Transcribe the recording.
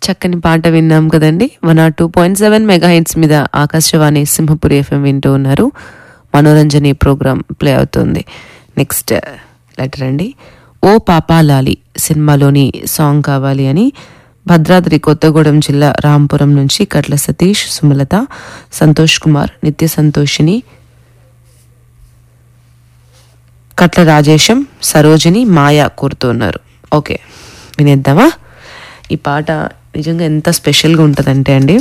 చక్కని పాట విన్నాం కదండి వన్ ఆర్ two point seven mega hits మీద ఆకాశవాణి సింహపురి ఎఫ్ఎం వింటూ ఉన్నారు మనోరంజని ప్రోగ్రామ్ ప్లే అవుతుంది నెక్స్ట్ లెటర్ అండి ఓ పాపాలాలి సినిమాలోని సాంగ్ కావాలి అని భద్రాద్రి కొత్తగూడెం జిల్లా రాంపురం నుంచి కట్ల సతీష్ సుమలత సంతోష్ కుమార్ నిత్య సంతోషిని కట్ల రాజేశం సరోజిని మాయ కోరుతున్నారు ఓకే వినేద్దామా ఈ పాట నిజంగా ఎంత స్పెషల్గా ఉంటుందంటే అండి